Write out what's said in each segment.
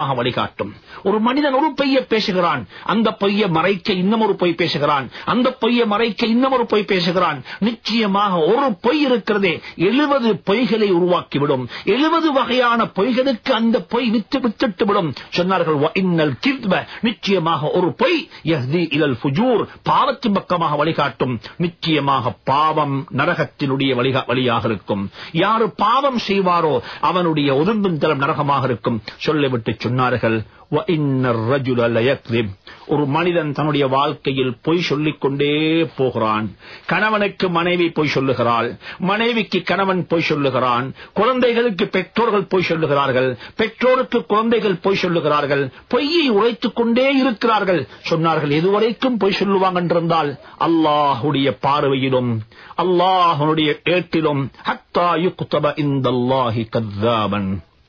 வழிகாட்டும் ஒரு மனிதன் ஒரு பொய்ய பேசுகிறான் அந்த பொய்ய மறைக்க இன்னும் ஒரு பொய் பேசுகிறான் அந்த பொய்ய மறைக்க இன்னும் ஒரு பொய் பேசுகிறான் நிச்சயமாக ஒரு பொய் இருக்கிறதே எழுபது பொய்களை உருவாக்கிவிடும் எழுபது வகையான பொய்களுக்கு அந்த பொய் வித்து வித்துட்டு விடும் சொன்னார்கள் "வ இன்னல் கித்ப", நிச்சயமாக ஒரு பொய் யஹ்தி இலல் ஃபுஜூர் பாவத்தின் பக்கமாக வழிகாட்டும் நிச்சயமாக பாவம் நரகத்தினுடைய வழிகா- வழியாக இருக்கும் யாரு பாவம் செய்வாரோ அவனுடைய ஒதும்பின் தரம் நரகமாக இருக்கும் சொல்லிவிட்டு சொன்னார்கள் "வ இன்னர் ரஜுல லயக்திப்". ஒரு மனிதன் தன்னுடைய வாழ்க்கையில் பொய் சொல்லிக் கொண்டே போகிறான் கணவனுக்கு மனைவி பொய் சொல்லுகிறாள் மனைவிக்கு கணவன் பொய் சொல்லுகிறான் குழந்தைகளுக்கு பெற்றோர்கள் பொய் சொல்லுகிறார்கள் பெற்றோருக்கு குழந்தைகள் பொய் சொல்லுகிறார்கள் பொய்யை உரைத்துக் கொண்டே இருக்கிறார்கள் சொன்னார்கள் எதுவரைக்கும் பொய் சொல்லுவாங்க என்றிருந்தால் அல்லாஹுடைய பார்வையிலும் அல்லாஹனுடைய ஏட்டிலும் ஹத்தா யுக்தப இந்தல்லாஹி கத்தாபன்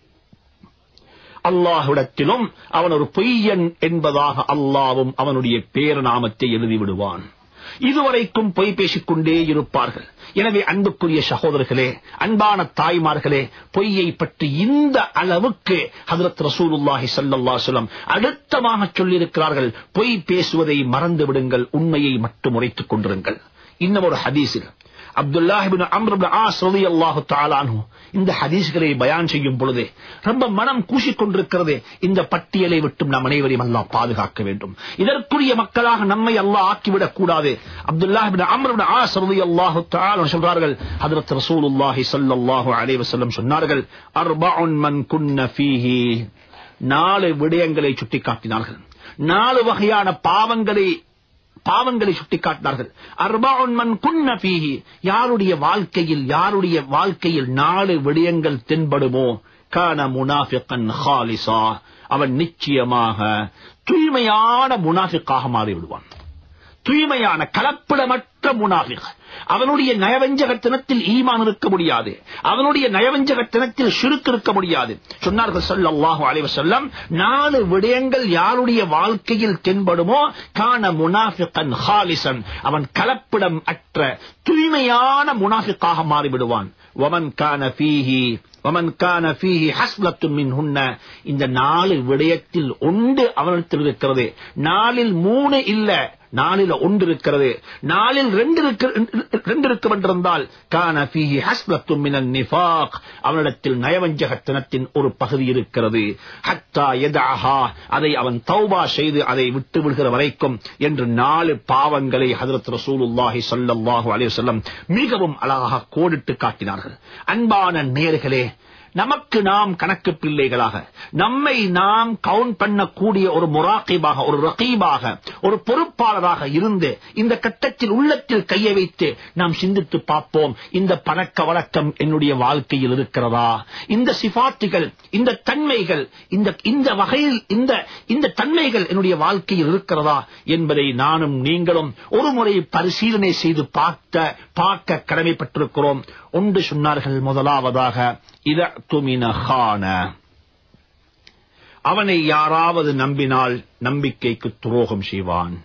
அல்லாஹ்விடத்திலும் அவன் ஒரு பொய்யன் என்பதாக அல்லாவும் அவனுடைய பேரநாமத்தை எழுதி விடுவான் இதுவரைக்கும் பொய் பேசிக் கொண்டே இருப்பார்கள் எனவே அன்புக்குரிய சகோதரர்களே அன்பான தாய்மார்களே பொய்யை பற்றி இந்த அளவுக்கு ஹதரத் ரசூலுல்லாஹி ஸல்லல்லாஹு அலைஹி வஸல்லம் அழுத்தமாக சொல்லியிருக்கிறார்கள் பொய் பேசுவதை மறந்து விடுங்கள் உண்மையை மட்டும் உரைத்துக் கொண்டிருங்கள் இன்னும் ஒரு ஹதீஸில் அப்துல்லாஹிபின் அம்ர் இப்னு ஆஸ் ரலியல்லாஹு தஆலா அன்ஹு இந்த ஹதீஸ்களை பயான் செய்யும் பொழுது ரொம்ப மனம் கூசிக் கொண்டிருக்கிறது இந்த பட்டியலை விட்டும் நம் அனைவரையும் அல்லாஹ் பாதுகாக்க வேண்டும் இதற்குரிய மக்களாக நம்மை அல்லாஹ் ஆக்கிவிடக் கூடாது அப்துல்லாஹிபின் அம்ர் இப்னு ஆஸ் ரலியல்லாஹு தஆலா சொல்றார்கள் ஹஜ்ரத் ரசூலுல்லாஹி ஸல்லல்லாஹு அலைஹி வஸல்லம் சொன்னார்கள் அர்பஉன் மன் குன்ன ஃபீஹி நாலு விடயங்களை சுட்டிக்காட்டினார்கள் நாலு வகையான பாவங்களை பாவங்களை சுட்டிக்காட்டினார்கள் அர்பாவுன் மன் குன்ன பீஹி யாருடைய வாழ்க்கையில் யாருடைய வாழ்க்கையில் நாலு விடயங்கள் தென்படுமோ கான முனாஃபிகன் ஹாலிசா அவன் நிச்சயமாக தூய்மையான முனாஃபிக்காக மாறிவிடுவான் தூய்மையான கலப்பிடமற்ற முனாஃபிக் அவனுடைய நயவஞ்சகத்தனத்தில் ஈமான் இருக்க முடியாது அவனுடைய நயவஞ்சகத்தனத்தில் சுருக்கு இருக்க முடியாது சொன்னார்கள் ஸல்லல்லாஹு அலைஹி வஸல்லம் நாலு விடயங்கள் யாருடைய வாழ்க்கையில் தென்படுமோ கான முனாஃபிகன் ஹாலிசன் அவன் கலப்பிடம் அற்ற தூய்மையான முனாஃபிக்காக மாறிவிடுவான் வமன் கான ஃபீஹி வமன் கான ஃபீஹி ஹஸ்லத்தும் மின்ஹுன்ன இந்த நாலு விடயத்தில் ஒன்று அவனிடத்தில் இருக்கிறது நாலில் மூணு இல்ல நாலில் ஒன்று இருக்கிறது நாலில் ரெண்டு இருக்க ரெண்டு இருக்கும் என்றிருந்தால் கான ஃபீஹி ஹஸ்லத்தும் மினன் நிஃபாக் அவனிடத்தில் நயவஞ்சகத்தனத்தின் ஒரு பகுதி இருக்கிறது ஹத்தா யதஹா அதை அவன் தௌபா செய்து அதை விட்டு விடுகிற வரைக்கும் என்று நாலு பாவங்களை ஹஜரத் ரசூலுல்லாஹி ஸல்லல்லாஹு அலைஹி வஸல்லம் மிகவும் அழகாக கோடிட்டு காட்டினார்கள் அன்பான நேர்களே நமக்கு நாம் கணக்கு பிள்ளைகளாக நம்மை நாம் கவுண்ட் பண்ணக்கூடிய ஒரு முராக்கிபாக ஒரு ரகீபாக ஒரு பொறுப்பாளராக இருந்து இந்த கட்டத்தில் உள்ளத்தில் கையை வைத்து நாம் சிந்தித்து பார்ப்போம் இந்த பழக்க வழக்கம் என்னுடைய வாழ்க்கையில் இருக்கிறதா இந்த சிபாத்துகள் இந்த தன்மைகள் இந்த இந்த வகையில் இந்த இந்த தன்மைகள் என்னுடைய வாழ்க்கையில் இருக்கிறதா என்பதை நானும் நீங்களும் ஒரு முறை பரிசீலனை செய்து பார்த்த பார்க்க கடமைப்பட்டிருக்கிறோம் ஒன்று சொன்னார்கள் முதலாவதாக இதமின ஹான அவனை யாராவது நம்பினால் நம்பிக்கைக்கு துரோகம் செய்வான்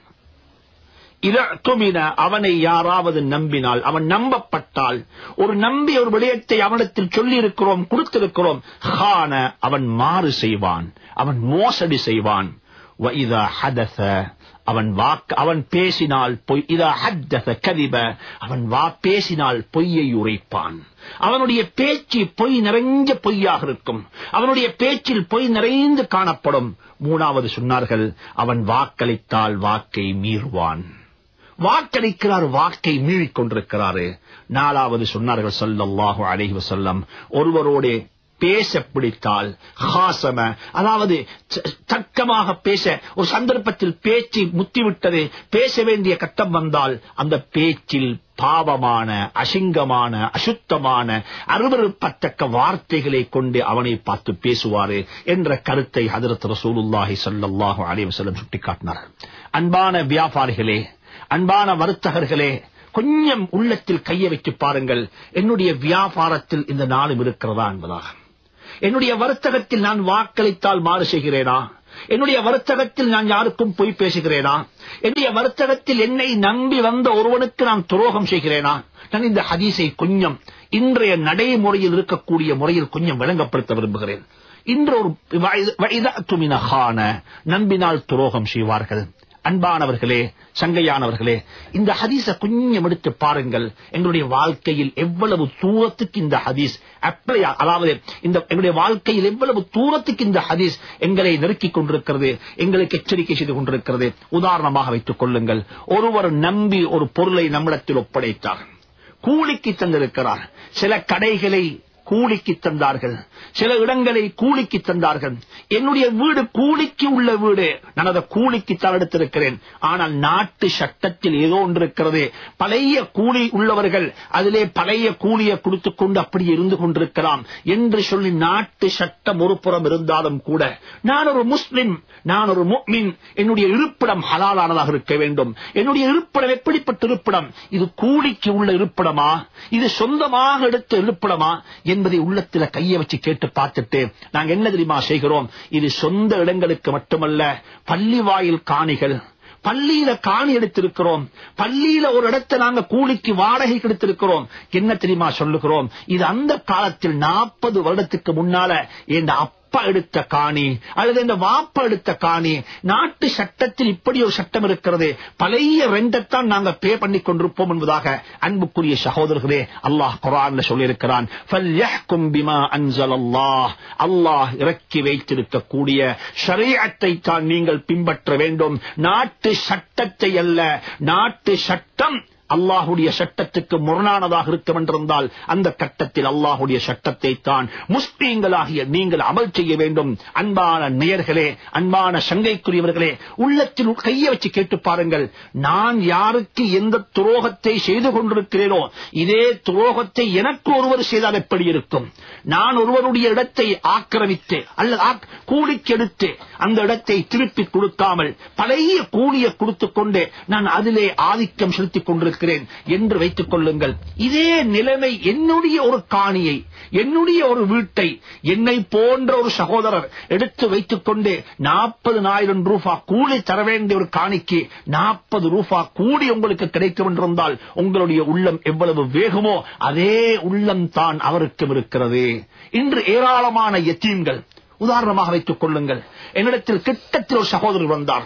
இதமின அவனை யாராவது நம்பினால் அவன் நம்பப்பட்டால் ஒரு நம்பி ஒரு விடயத்தை அவனிடத்தில் சொல்லி இருக்கிறோம் கொடுத்திருக்கிறோம் ஹான அவன் மாறு செய்வான் அவன் மோசடி செய்வான் وَإِذَا حَدَثَ அவன் வாக்கு அவன் பேசினால் பொய் இதா ஹத்தத கதிப அவன் வா பேசினால் பொய்யை உரைப்பான் அவனுடைய பேச்சு பொய் நிறைஞ்ச பொய்யாக இருக்கும் அவனுடைய பேச்சில் பொய் நிறைந்து காணப்படும் மூணாவது சொன்னார்கள் அவன் வாக்களித்தால் வாக்கை மீறுவான் வாக்களிக்கிறார் வாக்கை மீறிக் கொண்டிருக்கிறாரு நாலாவது சொன்னார்கள் சொல்லல்லாஹு அலைஹி வஸல்லம் ஒருவரோட பேச பிடித்தால் ஹாசம அதாவது தர்க்கமாக பேச ஒரு சந்தர்ப்பத்தில் பேச்சு முத்திவிட்டது பேச வேண்டிய கட்டம் வந்தால் அந்த பேச்சில் பாவமான அசிங்கமான அசுத்தமான அருவறுப்பத்தக்க வார்த்தைகளை கொண்டு அவனை பார்த்து பேசுவாரு என்ற கருத்தை ஹதரத் ரசூலுல்லாஹி ஸல்லல்லாஹு அலைஹி வஸல்லம் சுட்டிக்காட்டினார் அன்பான வியாபாரிகளே அன்பான வர்த்தகர்களே கொஞ்சம் உள்ளத்தில் கையை வைத்து பாருங்கள் என்னுடைய வியாபாரத்தில் இந்த நாளும் இருக்கிறதா என்பதாக என்னுடைய வர்த்தகத்தில் நான் வாக்களித்தால் மாறு செய்கிறேனா என்னுடைய வர்த்தகத்தில் நான் யாருக்கும் பொய் பேசுகிறேனா என்னுடைய வர்த்தகத்தில் என்னை நம்பி வந்த ஒருவனுக்கு நான் துரோகம் செய்கிறேனா நான் இந்த ஹதீஸை கொஞ்சம் இன்றைய நடைமுறையில் இருக்கக்கூடிய முறையில் கொஞ்சம் விளங்கப்படுத்த விரும்புகிறேன் இன்று ஒரு துமினகான நம்பினால் துரோகம் செய்வார்கள் அன்பானவர்களே சங்கையானவர்களே இந்த ஹதீஸ கொஞ்சம் எடுத்து பாருங்கள் எங்களுடைய வாழ்க்கையில் எவ்வளவு தூரத்துக்கு இந்த ஹதீஸ் அப்ளை அதாவது இந்த எங்களுடைய வாழ்க்கையில் எவ்வளவு தூரத்துக்கு இந்த ஹதீஸ் எங்களை நெருக்கிக் கொண்டிருக்கிறது எங்களுக்கு எச்சரிக்கை செய்து கொண்டிருக்கிறது உதாரணமாக வைத்துக் கொள்ளுங்கள் ஒருவர் நம்பி ஒரு பொருளை நம்மிடத்தில் ஒப்படைத்தார் கூலிக்கு தந்திருக்கிறார் சில கடைகளை கூலிக்கு தந்தார்கள் சில இடங்களை கூலிக்கு தந்தார்கள் என்னுடைய வீடு கூலிக்கு உள்ள வீடு நான் அதை கூலிக்கு தான் எடுத்திருக்கிறேன் ஆனால் நாட்டு சட்டத்தில் ஏதோ ஒன்று இருக்கிறது பழைய கூலி உள்ளவர்கள் அதிலே பழைய கூலியை கொடுத்துக் கொண்டு அப்படி இருந்து கொண்டிருக்கலாம் என்று சொல்லி நாட்டு சட்டம் ஒரு புறம் இருந்தாலும் கூட நான் ஒரு முஸ்லிம் நான் ஒரு முக்மின் என்னுடைய இருப்பிடம் ஹலாலானதாக இருக்க வேண்டும் என்னுடைய இருப்பிடம் எப்படிப்பட்ட இருப்பிடம் இது கூலிக்கு உள்ள இருப்பிடமா இது சொந்தமாக எடுத்த இருப்பிடமா என்பதை உள்ளத்துல கைய வச்சு கேட்டு பார்த்துட்டு நாங்க என்ன தெரியுமா செய்கிறோம் இது சொந்த இடங்களுக்கு மட்டுமல்ல பள்ளி வாயில் காணிகள் பள்ளியில காணி எடுத்திருக்கிறோம் பள்ளியில ஒரு இடத்தை நாங்க கூலிக்கு வாடகை எடுத்திருக்கிறோம் என்ன தெரியுமா சொல்லுகிறோம் இது அந்த காலத்தில் நாற்பது வருடத்துக்கு முன்னால என் அப்பா எடுத்த காணி அல்லது இந்த வாப்பா எடுத்த காணி நாட்டு சட்டத்தில் இப்படி ஒரு சட்டம் இருக்கிறது பழைய ரெண்டத்தான் நாங்க பே பண்ணி கொண்டிருப்போம் என்பதாக அன்புக்குரிய சகோதரர்களே அல்லாஹ் குரான்ல சொல்லியிருக்கிறான் அல்லாஹ் இறக்கி வைத்திருக்கக்கூடிய ஷரீஅத்தை தான் நீங்கள் பின்பற்ற வேண்டும் நாட்டு சட்டத்தை அல்ல நாட்டு சட்டம் அல்லாஹுடைய சட்டத்துக்கு முரணானதாக இருக்கும் என்றிருந்தால் அந்த கட்டத்தில் அல்லாஹுடைய சட்டத்தை தான் முஸ்லீம்களாகிய நீங்கள் அமல் செய்ய வேண்டும் அன்பான நேயர்களே அன்பான சங்கைக்குரியவர்களே உள்ளத்தில் கையை வச்சு கேட்டு பாருங்கள் நான் யாருக்கு எந்த துரோகத்தை செய்து கொண்டிருக்கிறேனோ இதே துரோகத்தை எனக்கு ஒருவர் செய்தால் எப்படி இருக்கும் நான் ஒருவருடைய இடத்தை ஆக்கிரமித்து அல்லது கூலிக்கு எடுத்து அந்த இடத்தை திருப்பி கொடுக்காமல் பழைய கூலியை கொடுத்துக் கொண்டு நான் அதிலே ஆதிக்கம் செலுத்திக் கொண்டிருக்கிறேன் என்று வைத்துக் கொள்ளுங்கள் இதே நிலைமை என்னுடைய ஒரு காணியை என்னுடைய ஒரு வீட்டை என்னை போன்ற ஒரு சகோதரர் எடுத்து வைத்துக் கொண்டு நாற்பது ஆயிரம் ரூபா கூலி தர வேண்டிய ஒரு காணிக்கு நாற்பது ரூபா கூடி உங்களுக்கு கிடைக்கும் என்றிருந்தால் உங்களுடைய உள்ளம் எவ்வளவு வேகமோ அதே உள்ளம் தான் அவருக்கும் இருக்கிறது இன்று ஏராளமான எத்தீம்கள் உதாரணமாக வைத்துக் கொள்ளுங்கள் என்னிடத்தில் கிட்டத்தில் ஒரு சகோதரர் வந்தார்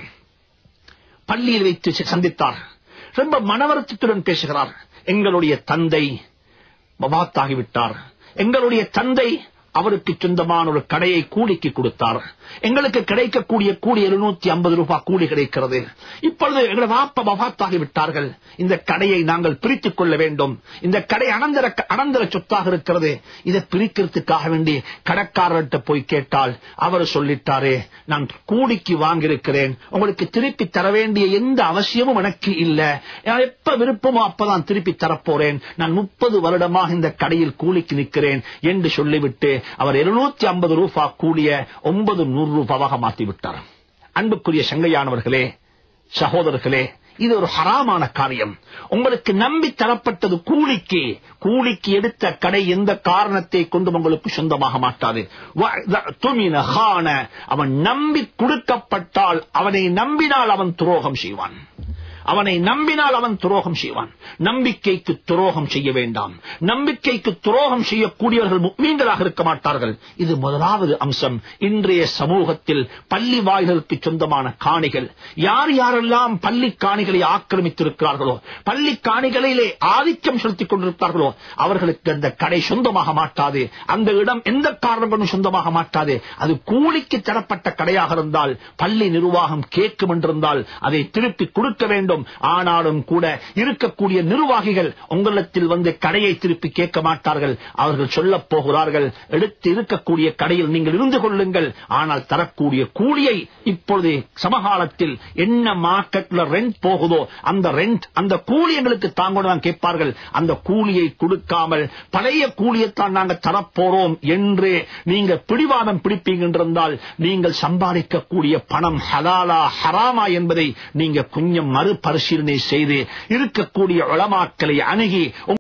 பள்ளியில் வைத்து சந்தித்தார் ரொம்ப மனவருத்தத்துடன் பேசுகிறார் எங்களுடைய தந்தை மபாத்தாகிவிட்டார் எங்களுடைய தந்தை அவருக்கு சொந்தமான ஒரு கடையை கூலிக்கு கொடுத்தார் எங்களுக்கு கிடைக்கக்கூடிய கூலி எழுநூத்தி ஐம்பது ரூபாய் கூலி கிடைக்கிறது இப்பொழுது எங்களை வாப்ப மபாத்தாகி விட்டார்கள் இந்த கடையை நாங்கள் பிரித்துக் கொள்ள வேண்டும் இந்த கடை அனந்தர அனந்தர சொத்தாக இருக்கிறது இதை பிரிக்கிறதுக்காக வேண்டி கடைக்காரர்கிட்ட போய் கேட்டால் அவர் சொல்லிட்டாரே நான் கூலிக்கு வாங்கியிருக்கிறேன் உங்களுக்கு திருப்பி தர வேண்டிய எந்த அவசியமும் எனக்கு இல்ல எப்ப விருப்பமோ அப்பதான் திருப்பி தரப்போறேன் நான் முப்பது வருடமாக இந்த கடையில் கூலிக்கு நிற்கிறேன் என்று சொல்லிவிட்டு அவர் இருநூத்தி ஐம்பது ரூபா கூடிய ஒன்பது நூறு ரூபாவாக மாற்றிவிட்டார் அன்புக்குரிய சங்கையானவர்களே சகோதரர்களே இது ஒரு ஹராமான காரியம் உங்களுக்கு நம்பி தரப்பட்டது கூலிக்கு கூலிக்கு எடுத்த கடை எந்த காரணத்தை கொண்டும் உங்களுக்கு சொந்தமாக மாட்டாது அவன் நம்பி கொடுக்கப்பட்டால் அவனை நம்பினால் அவன் துரோகம் செய்வான் அவனை நம்பினால் அவன் துரோகம் செய்வான் நம்பிக்கைக்கு துரோகம் செய்ய வேண்டாம் நம்பிக்கைக்கு துரோகம் செய்யக்கூடியவர்கள் முக்மீன்களாக இருக்க மாட்டார்கள் இது முதலாவது அம்சம் இன்றைய சமூகத்தில் பள்ளி வாயில்களுக்கு சொந்தமான காணிகள் யார் யாரெல்லாம் பள்ளி காணிகளை ஆக்கிரமித்திருக்கிறார்களோ பள்ளி காணிகளிலே ஆதிக்கம் செலுத்திக் கொண்டிருக்கிறார்களோ அவர்களுக்கு அந்த கடை சொந்தமாக மாட்டாது அந்த இடம் எந்த காரணங்களும் சொந்தமாக மாட்டாது அது கூலிக்கு தரப்பட்ட கடையாக இருந்தால் பள்ளி நிர்வாகம் கேட்கும் என்றிருந்தால் அதை திருப்பி கொடுக்க வேண்டும் ஆனாலும் கூட இருக்கக்கூடிய நிர்வாகிகள் உங்களிடத்தில் வந்து கடையை திருப்பி கேட்க மாட்டார்கள் அவர்கள் சொல்ல போகிறார்கள் எடுத்து இருக்கக்கூடிய கடையில் நீங்கள் இருந்து கொள்ளுங்கள் ஆனால் தரக்கூடிய கூலியை இப்பொழுது சமகாலத்தில் என்ன மார்க்கெட்ல ரெண்ட் போகுதோ அந்த ரெண்ட் அந்த கூலி எங்களுக்கு தாங்கணும் கேட்பார்கள் அந்த கூலியை கொடுக்காமல் பழைய கூலியைத்தான் நாங்கள் தரப்போறோம் என்று நீங்க பிடிவாதம் பிடிப்பீங்கன்றிருந்தால் நீங்கள் சம்பாதிக்கக்கூடிய பணம் ஹலாலா ஹராமா என்பதை நீங்க கொஞ்சம் மறுபரிசீலனை செய்து இருக்கக்கூடிய உளமாக்களை அணுகி